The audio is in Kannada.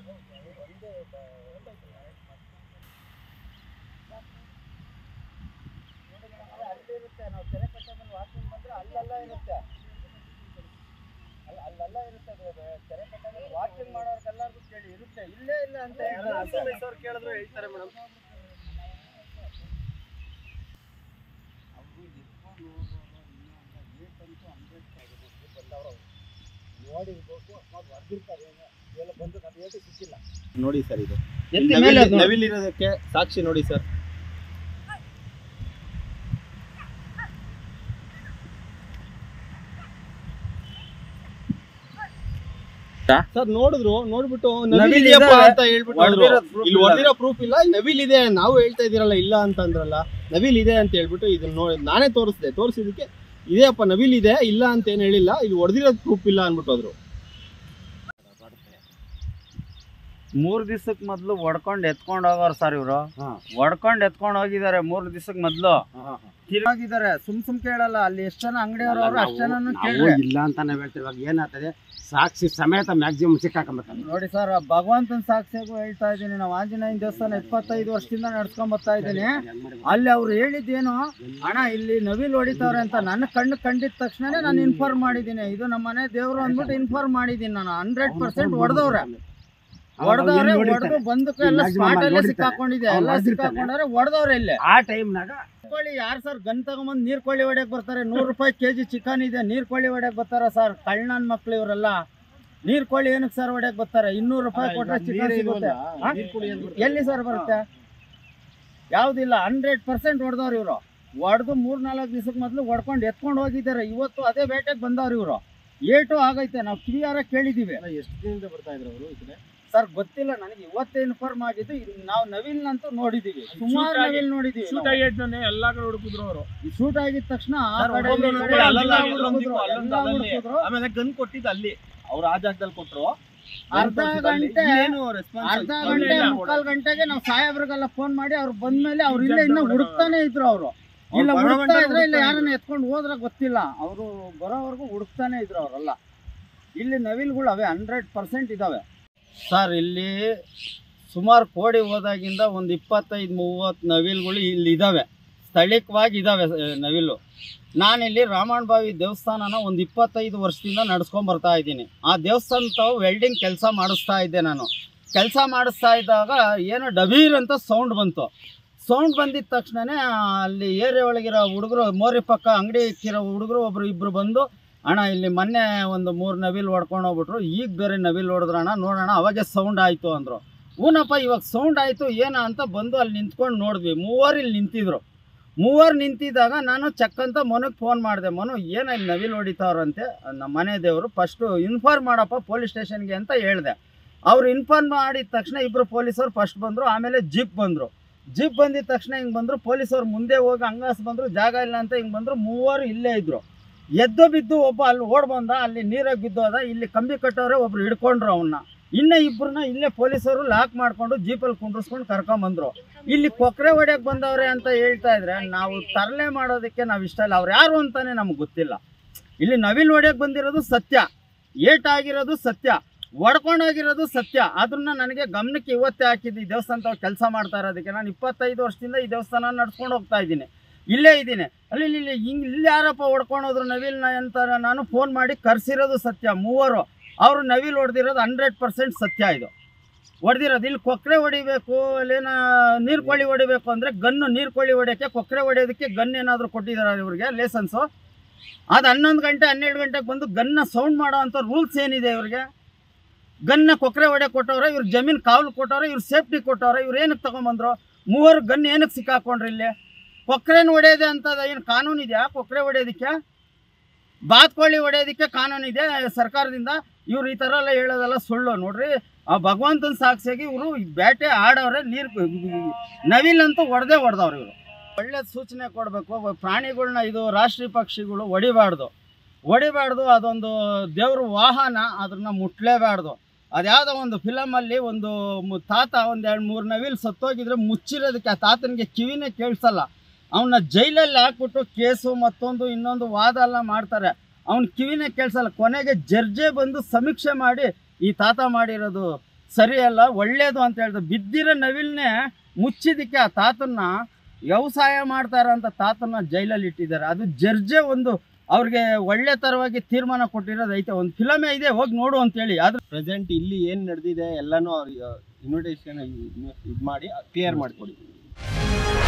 ಅಲ್ಲಿರುತ್ತೆ ನಾವು ಕೆರೆ ಕಟ್ಟೆ ಮೇಲೆ ವಾಕಿಂಗ್ ಬಂದ್ರೆ ಅಲ್ಲೆಲ್ಲ ಇರುತ್ತೆ ಅಲ್ಲ ಅಲ್ಲೆಲ್ಲ ಇರುತ್ತೆ ಅದು ಅದು ಕೆರೆ ಕಟ್ಟೆ ಮೇಲೆ ವಾಕಿಂಗ್ ಮಾಡೋರ್ಗೆಲ್ಲರಿಗೂ ಕೇಳಿ ಇರುತ್ತೆ ಇಲ್ಲೇ ಇಲ್ಲ ಅಂತ ಹೇಳ್ತಾರೆ ಕೇಳಿದ್ರು ಹೇಳ್ತಾರೆ ಮೇಡಮ್ ಅವರು ಎತ್ಕೊಂಡು ಹೋಗೋರು ಇನ್ನೂ ಅಂತ ಏಟಂತೂ ಹಂಡ್ರೆಡ್ ಬಂದವರು ನೋಡಿರ್ಬೇಕು ಅಕಸ್ಮಾತ್ ಹೊಡೆದಿರ್ತಾರೆ ಎಲ್ಲ ಬಂದು ಅದು ಏಟು ಸಿಕ್ಕಿಲ್ಲ ನೋಡಿ ಸರ್ ಇದು ಎತ್ತಿ ಮೇಲೆ ಅದು ನೋಡಿ. ನವಿಲ್ ಇರೋದಕ್ಕೆ ಸಾಕ್ಷಿ ನೋಡಿ ಸರ್ ಸರ್ ನೋಡಿದ್ರು ನೋಡ್ಬಿಟ್ಟು ನವಿಲ್ ನವಿಲ್ ಇದೆಯಪ್ಪ ಇದೆ. ಅಂತ ಹೇಳ್ಬಿಟ್ಟು ಹೋದ್ರು. ಹೊಡ್ದಿರೋದ್ proof ಇಲ್ಲಿ ಇಲ್ಲ. ಹೊಡೆದಿರೋ ಪ್ರೂಫ್ ಇಲ್ಲ ನವಿಲ್ ಇದೆ ನಾವು ಹೇಳ್ತಾ ಇದೀರಲ್ಲ ಇಲ್ಲ ಅಂತ ಅಂದ್ರಲ್ಲ ನವಿಲ್ ಇದೆ ಅಂತ ಹೇಳ್ಬಿಟ್ಟು ಇದನ್ನ ನೋಡಿ ನಾನೇ ತೋರಿಸ್ದೆ ತೋರಿಸಿದಕ್ಕೆ ಇದೆಯಪ್ಪ ನವಿಲ್ ಇದೆ ಇಲ್ಲ ಅಂತ ಏನು ಹೇಳಿಲ್ಲ ಇಲ್ಲಿ ಹೊಡೆದಿರೋದು ಪ್ರೂಫ್ ಇಲ್ಲ ಅಂದ್ಬಿಟ್ಟು ಹೋದ್ರು ಮೂರ್ ದಿವಸಕ್ಕೆ ಮೊದಲು ಹೊಡ್ಕೊಂಡು ಎತ್ಕೊಂಡು ಹೋಗೋರು ಸರ್ ಇವರು ಹಾ. ಹೊಡ್ಕೊಂಡು ಎತ್ಕೊಂಡು ಹೋಗಿದ್ದಾರೆ ಮೂರ್ ದಿವಸಕ್ಕೆ ಮೊದಲು ತಿರುಗಿದ್ದಾರೆ ಸುಮ್ ಸುಮ್ ಕೇಳಲ್ಲ ಅಲ್ಲಿ ಎಷ್ಟು ಜನ ಅಂಗಡಿಯವರು ಅವ್ರು ಅಷ್ಟು ಜನ ನಾವು ಕೇಳಿ ಇಲ್ಲ ಅಂತ ನಾವ್ ಹೇಳ್ತೀವಿ ಇವಾಗ ಏನಾಗ್ತದೆ ಸಾಕ್ಷಿ ಸಮೇತ ಮ್ಯಾಕ್ಸಿಮಮ್ ಸಿಕ್ಕಾಕೊಂಬೇಕು ನೋಡಿ ಸರ್ ಭಗವಂತನ ಸಾಕ್ಷಿಯಾಗೂ ಹೇಳ್ತಾ ಇದ್ದೀನಿ ನಾವು ಆಂಜನೇಯನ ದೇವಸ್ಥಾನ ಇಪ್ಪತ್ತೈದು ವರ್ಷದಿಂದ ನಡ್ಸ್ಕೊಂಡ್ ಬರ್ತಾ ಇದ್ದೀನಿ ಅಲ್ಲಿ ಅವ್ರು ಹೇಳಿದ್ದೇನು ಅಣ್ಣ ಇಲ್ಲಿ ನವಿಲ್ ಹೊಡಿತಾವ್ರೆ ಅಂತ ನನ್ನ ಕಣ್ಣು ಕಂಡಿದ ತಕ್ಷಣನೇ ನಾನು ಇನ್ಫಾರ್ಮ್ ಮಾಡಿದ್ದೀನಿ ಇದು ನಮ್ಮ ಮನೆ ದೇವ್ರು ಅಂದ್ಬಿಟ್ಟು ಇನ್ಫಾರ್ಮ್ ಮಾಡಿದ್ದೀನಿ ನಾನು ಹಂಡ್ರೆಡ್ ಪರ್ಸೆಂಟ್ ಹೊಡೆದವ್ರೆ ಹೊಡೆದವ್ರೆ ಹೊಡೆದು ಬಂದಕ್ಕೆ ಎಲ್ಲ Maximum ಸ್ಪಾಟ್ ಅಲ್ಲೇ ನೋಡಿರ್ತಾರೆ. ಸಿಕ್ಕಾಕೊಂಡಿದೆ ಅವ್ರು ಎಲ್ಲ ಹೊಡ್ದಿರ್ತಾರೆ. ಸಿಕ್ಕಾಕೊಂಡ್ರೆ ಹೊಡೆದವ್ರೆ ಇಲ್ಲೇ ಆ ಟೈಮ್ನಾಗ ಕೊಳ್ಳಿ ಯಾರು ಸರ್ ಗನ್ ತಗೊಂಬಂದು ನೀರ್ ಕೊಳ್ಳಿ ಹೊಡ್ಯಕ್ ಬರ್ತಾರೆ ನೂರು ರೂಪಾಯಿ ಕೆಜಿ ಚಿಕನ್ ಇದೆ ನೀರ್ ಕೊಳ್ಳಿ ಹೊಡ್ಯಕ್ ಬರ್ತಾರ ಸರ್ ಕಳ್ಳನ್ ಮಕ್ಳು ಇವರೆಲ್ಲ ನೀರ್ ಕೊಳ್ಳಿ ಏನಕ್ಕೆ ಸರ್ ಹೊಡ್ಯಕ್ ಬರ್ತಾರೆ ಇನ್ನೂರು ರೂಪಾಯಿ ಕೊಟ್ರೆ ಚಿಕನ್ ಸಿಗುತ್ತೆ ಹಾ? ಎಲ್ಲಿ ಸರ್ ಬರುತ್ತೆ ಯಾವ್ದಿಲ್ಲ ಹಂಡ್ರೆಡ್ ಪರ್ಸೆಂಟ್ ಹೊಡೆದವ್ರು ಇವರು ಹೊಡೆದು ಮೂರ್ ನಾಲ್ಕು ದಿವಸಕ್ಕೆ ಮೊದಲು ಹೊಡ್ಕೊಂಡು ಎತ್ಕೊಂಡು ಹೋಗಿದ್ದಾರೆ ಇವತ್ತು ಅದೇ ಬೇಟೆಗೆ ಬಂದವ್ರು ಇವರು ಏಟು ಆಗೈತೆ ನಾವು ಕಿವಿಯಾರ ಕೇಳಿದೀವಿ ಎಷ್ಟು ದಿನದಿಂದ ಬರ್ತಾ ಇದ್ರು ಅವರು ಈ ಕಡೆ ಸರ್ ಗೊತ್ತಿಲ್ಲ ನನಗೆ ಇವತ್ತೇ ಇನ್ಫಾರ್ಮ್ ಆಗಿದ್ದು ಇದು ನಾವು ನವಿಲ್ನಂತೂ ನೋಡಿದೀವಿ ಸುಮಾರು Shoot ಆಗಿ- ನವಿಲ್ ನೋಡಿದೀವಿ ಶೂಟ್ ನಾವು. ಆಗಿದ್ದಾನೆ ಎಲ್ಲಾ ಕಡೆ ಹುಡುಕಿದ್ರು ಅವರು ಶೂಟ್ ಆಗಿದ ತಕ್ಷಣ ಆ ಸರ್, ಕಡೆ ಒಬ್ಬೊಬ್ರು ಈ ನೋಡಿ, ಕಡೆ ಅಲ್ಲಲ್ಲ, ಎಲ್ಲ ಇಲ್ಲೊಂದು ಹುಡುಕ್ರು, ಅಲ್ಲೊಂದು ಎಲ್ಲ ಅಲ್ಲಲ್ಲಿ. ಹುಡುಕ್ರು. ಆಮೇಲೆ ಗನ್ ಕೊಟ್ಟಿದ್ದು ಅಲ್ಲಿ ಅವ್ರು ಆ ಜಾಗದಲ್ಲಿ ಕೊಟ್ರು ಅರ್ಧ ಗಂಟೆ ಏನು ರೆಸ್ಪಾನ್ಸ್ ಅರ್ಧ ಇಲ್ಲ, ಗಂಟೆ ಇಲ್ಲ. ಮುಕ್ಕಾಲ್ ಗಂಟೆಗೆ ನಾವು ಸಾಹೇಬ್ರಿಗೆಲ್ಲ ಫೋನ್ ಮಾಡಿ ಅವ್ರು ಬಂದ್ಮೇಲೆ ಅವ್ರು ಇಲ್ಲೇ ಇನ್ನ ಹುಡುಕ್ತಾನೆ ಇದ್ರು ಅವರು ಅವ್ರು ಇಲ್ಲ ಬರೋ ಹುಡುಕ್ತಾ ಗಂಟೆ ಇದ್ರೆ ಇಲ್ಲ ಹುಡುಕ್ತಾನೆ ಯಾರನ್ನ ಎತ್ಕೊಂಡು ಹೋದ್ರ ಗೊತ್ತಿಲ್ಲ ಅವರು ಬರೋವರೆಗೂ ಹುಡುಕ್ತಾನೆ ಇದ್ರು ಅವರೆಲ್ಲ ಇಲ್ಲಿ ನವಿಲ್ಗಳು ಅವೆ ಹಂಡ್ರೆಡ್ ಪರ್ಸೆಂಟ್ ಇದಾವೆ ಸರ್ ಇಲ್ಲಿ ಸುಮಾರು ಕೋಡಿ ಹೋದಾಗಿಂದ ಒಂದು ಇಪ್ಪತ್ತೈದು ಮೂವತ್ತು ನವಿಲ್ಗಳು ಇಲ್ಲಿ ಇದಾವೆ ಸ್ಥಳೀಯವಾಗಿ ಇದಾವೆ ಆ, ನವಿಲು ನಾನಿಲ್ಲಿ ರಾಮಣ್ಣ ಬಾವಿ ದೇವಸ್ಥಾನನ ಒಂದು ಇಪ್ಪತ್ತೈದು ವರ್ಷದಿಂದ ನಡ್ಸ್ಕೊಂಡ್ ಬರ್ತಾ ಇದ್ದೀನಿ ಆ ದೇವಸ್ಥಾನ ತಾವು ವೆಲ್ಡಿಂಗ್ ಕೆಲಸ ಮಾಡಿಸ್ತಾ ಇದ್ದೆ ನಾನು ಕೆಲಸ ಮಾಡಿಸ್ತಾ ಇದ್ದಾಗ ಏನೋ ಡಬೀರ್ ಅಂತ ಸೌಂಡ್ ಬಂತು ಸೌಂಡ್ ಬಂದಿದ ತಕ್ಷಣನೇ ಅಲ್ಲಿ ಏರಿಯಾ ಒಳಗಿರೋ ಹುಡುಗರು ಮೋರಿ ಪಕ್ಕ ಅಂಗಡಿ ಇಕ್ಕಿರೋ ಹುಡುಗರು ಒಬ್ರು ಇಬ್ರು ಬಂದು ಅಣ್ಣ ಇಲ್ಲಿ ಮೊನ್ನೆ ಒಂದು ಮೂರು ನವಿಲ್ ಹೊಡ್ಕೊಂಡು ಹೋಗ್ಬಿಟ್ರು ಈಗ ಬೇರೆ ನವಿಲ್ ಹೊಡೆದ್ರಣ್ಣ ನೋಡೋಣ ಅವಾಗೆ ಸೌಂಡ್ ಆಯಿತು ಅಂದರು ಹೂನಪ್ಪ ಇವಾಗ ಸೌಂಡ್ ಆಯಿತು ಏನ ಅಂತ ಬಂದು ಅಲ್ಲಿ ನಿಂತ್ಕೊಂಡು ನೋಡಿದ್ವಿ ಮೂವರು ಇಲ್ಲಿ ನಿಂತಿದ್ರು ಮೂವರು ನಿಂತಿದ್ದಾಗ ನಾನು ಚೆಕ್ ಅಂತ ಮನಗೆ ಫೋನ್ ಮಾಡಿದೆ ಮನು ಏನು ಇಲ್ಲಿ ನವಿಲ್ ಹೊಡಿತಾವ್ರಂತೆ ನಮ್ಮ ಮನೆ ದೇವರು ಫಸ್ಟು ಇನ್ಫಾರ್ಮ್ ಮಾಡಪ್ಪ ಪೊಲೀಸ್ ಸ್ಟೇಷನ್ಗೆ ಅಂತ ಹೇಳಿದೆ ಅವ್ರು ಇನ್ಫಾರ್ಮ್ ಮಾಡಿದ ತಕ್ಷಣ ಇಬ್ಬರು ಪೊಲೀಸರು ಫಸ್ಟ್ ಬಂದರು ಆಮೇಲೆ ಜೀಪ್ ಬಂದರು ಜೀಪ್ ಬಂದಿದ ತಕ್ಷಣ ಹಿಂಗೆ ಬಂದರು ಪೊಲೀಸರು ಮುಂದೆ ಹೋಗಿ ಹಂಗಾಸ್ ಬಂದರು ಜಾಗ ಇಲ್ಲ ಅಂತ ಹಿಂಗೆ ಬಂದರು ಮೂವರು ಇಲ್ಲೇ ಇದ್ದರು ಎದ್ದು ಬಿದ್ದು ಒಬ್ಬ ಅಲ್ಲಿ ಓಡ್ ಬಂದ ಅಲ್ಲಿ ನೀರಾಗಿ ಬಿದ್ದೋದ ಇಲ್ಲಿ ಕಂಬಿ ಕಟ್ಟೋರೆ ಒಬ್ರು ಹಿಡ್ಕೊಂಡ್ರು ಅವನ್ನ ಇನ್ನ ಇಬ್ಬರನ್ನ ಇಲ್ಲೇ ಪೊಲೀಸರು ಲಾಕ್ ಮಾಡ್ಕೊಂಡು ಜೀಪಲ್ಲಿ ಕುಂಡ್ರಿಸ್ಕೊಂಡು ಕರ್ಕೊಂಬಂದ್ರು ಇಲ್ಲಿ ಕೊಕ್ರೆ ಹೊಡ್ಯಕ್ ಬಂದವ್ರೆ ಅಂತ ಹೇಳ್ತಾ ಇದ್ರೆ ನಾವು ತರಲೆ ಮಾಡೋದಕ್ಕೆ ನಾವು ಇಷ್ಟ ಇಲ್ಲ ಅವ್ರು ಯಾರು ಅಂತಾನೆ ನಮ್ಗೆ ಗೊತ್ತಿಲ್ಲ ಇಲ್ಲಿ ನವಿಲ್ ಹೊಡ್ಯಕ್ ಬಂದಿರೋದು ಸತ್ಯ ಏಟ್ ಆಗಿರೋದು ಸತ್ಯ ಹೊಡ್ಕೊಂಡೋಗಿರೋದು ಸತ್ಯ ಅದನ್ನ ನನಗೆ ಗಮನಕ್ಕೆ ಇವತ್ತೇ ಹಾಕಿದ್ದು ಈ ದೇವಸ್ಥಾನ ಕೆಲಸ ಮಾಡ್ತಾ ಇರೋದಕ್ಕೆ ನಾನು ಇಪ್ಪತ್ತೈದು ವರ್ಷದಿಂದ ಈ ದೇವಸ್ಥಾನ ನಡ್ಸ್ಕೊಂಡು ಹೋಗ್ತಾ ಇದ್ದೀನಿ ಇಲ್ಲೇ ಇದ್ದೀನಿ ಅಲ್ಲಿ ಇಲ್ಲಿ ಇಲ್ಲಿ ಹಿಂಗೆ ಇಲ್ಲಿ ಯಾರಪ್ಪ ಹೊಡ್ಕೊಂಡೋದ್ರು ನವಿಲ್ನ ಅಂತ ನಾನು ಫೋನ್ ಮಾಡಿ ಕರ್ಸಿರೋದು ಸತ್ಯ ಮೂವರು ಅವರು ನವಿಲ್ ಹೊಡೆದಿರೋದು ಹಂಡ್ರೆಡ್ ಪರ್ಸೆಂಟ್ ಸತ್ಯ ಇದು ಹೊಡೆದಿರೋದು ಇಲ್ಲಿ ಕೊಕ್ಕರೆ ಹೊಡಿಬೇಕು ಅಲ್ಲೇನ ನೀರು ಕೊಳ್ಳಿ ಹೊಡಿಬೇಕು ಅಂದರೆ ಗನ್ನು ನೀರು ಕೊಳ್ಳಿ ಹೊಡಿಯೋಕ್ಕೆ ಕೊಕ್ಕರೆ ಹೊಡಿಯೋದಕ್ಕೆ ಗನ್ ಏನಾದರೂ ಕೊಟ್ಟಿದ್ದಾರೆ ಇವ್ರಿಗೆ ಲೇಸನ್ಸು ಅದು ಹನ್ನೊಂದು ಗಂಟೆ ಹನ್ನೆರಡು ಗಂಟೆಗೆ ಬಂದು ಗನ್ನ ಸೌಂಡ್ ಮಾಡೋ ಅಂಥ ರೂಲ್ಸ್ ಏನಿದೆ ಇವ್ರಿಗೆ ಗನ್ನ ಕೊಕ್ಕರೆ ಹೊಡೆ ಕೊಟ್ಟವ್ರೆ ಇವ್ರು ಜಮೀನು ಕಾವಲು ಕೊಟ್ಟವ್ರೆ ಇವ್ರು ಸೇಫ್ಟಿ ಕೊಟ್ಟವ್ರೆ ಇವ್ರು ಏನಕ್ಕೆ ತೊಗೊಂಬಂದ್ರು ಮೂವರು ಗನ್ ಏನಕ್ಕೆ ಸಿಕ್ಕಾಕೊಂಡ್ರಿ ಇಲ್ಲಿ ಕೊಕ್ಕರೆನ ಹೊಡೆಯೋದೆ ಅಂತ ಏನು ಕಾನೂನು ಇದೆಯಾ ಕೊಕ್ಕರೆ ಹೊಡೆಯೋದಕ್ಕೆ ಬಾತ್ಕೋಳಿ ಹೊಡೆಯೋದಕ್ಕೆ ಕಾನೂನು ಇದೆ ಸರ್ಕಾರದಿಂದ ಇವ್ರು ಈ ಥರ ಎಲ್ಲ ಹೇಳೋದೆಲ್ಲ ಸುಳ್ಳು ನೋಡ್ರಿ ಆ ಭಗವಂತನ ಸಾಕ್ಷಿಯಾಗಿ ಇವರು ಬೇಟೆ ಆಡವ್ರೆ ನೀರು ನವಿಲಂತೂ ಹೊಡೆದೇ ಹೊಡೆದವ್ರು ಇವರು ಒಳ್ಳೆ ಸೂಚನೆ ಕೊಡಬೇಕು ಪ್ರಾಣಿಗಳ್ನ ಇದು ರಾಷ್ಟ್ರೀಯ ಪಕ್ಷಿಗಳು ಹೊಡಿಬಾರ್ದು ಹೊಡಿಬಾರ್ದು ಅದೊಂದು ದೇವ್ರ ವಾಹನ ಅದನ್ನ ಮುಟ್ಲೇಬಾರ್ದು ಅದ್ಯಾವುದೋ ಒಂದು ಫಿಲಮಲ್ಲಿ ಒಂದು ಮು- ತಾತ ಒಂದು ಎರಡು ಮೂರು ನವಿಲ್ ಸತ್ತೋಗಿದ್ರೆ ಮುಚ್ಚಿರೋದಕ್ಕೆ ಆ ತಾತನಿಗೆ ಕಿವಿನೇ ಕೇಳಿಸಲ್ಲ ಅವನ್ನ ಜೈಲಲ್ಲಿ ಹಾಕ್ಬಿಟ್ಟು ಕೇಸು ಮತ್ತೊಂದು ಇನ್ನೊಂದು ವಾದ ಎಲ್ಲ ಮಾಡ್ತಾರೆ ಅವ್ನ ಕಿವಿನೇ ಕೇಳಿಸಲ್ಲ ಕೊನೆಗೆ ಜರ್ಜೆ ಬಂದು ಸಮೀಕ್ಷೆ ಮಾಡಿ ಈ ತಾತ ಮಾಡಿರೋದು ಸರಿಯಲ್ಲ ಒಳ್ಳೇದು ಅಂತ ಹೇಳ್ದೆ ಬಿದ್ದಿರೋ ನವಿಲ್ನೇ ಮುಚ್ಚಿದಕ್ಕೆ ಆ ತಾತನ್ನ ವ್ಯವಸಾಯ ಮಾಡ್ತಾರಂತ ತಾತನ್ನ ಜೈಲಲ್ಲಿ ಇಟ್ಟಿದ್ದಾರೆ ಅದು ಜರ್ಜೆ ಒಂದು ಅವ್ರಿಗೆ ಒಳ್ಳೆ ತರವಾಗಿ ತೀರ್ಮಾನ ಕೊಟ್ಟಿರೋದು ಐತೆ ಒಂದು ಫಿಲಮೇ ಇದೆ ಹೋಗಿ ನೋಡು ಅಂತೇಳಿ ಆದ್ರೆ ಪ್ರೆಸೆಂಟ್ ಇಲ್ಲಿ ಏನ್ ನಡೆದಿದೆ ಎಲ್ಲಾನು ಅವ್ರಿಗೆ ಇನ್ವಿಟೇಷನ್ ಇದು ಮಾಡಿ ಕ್ಲಿಯರ್ ಮಾಡಿಕೊಡಿ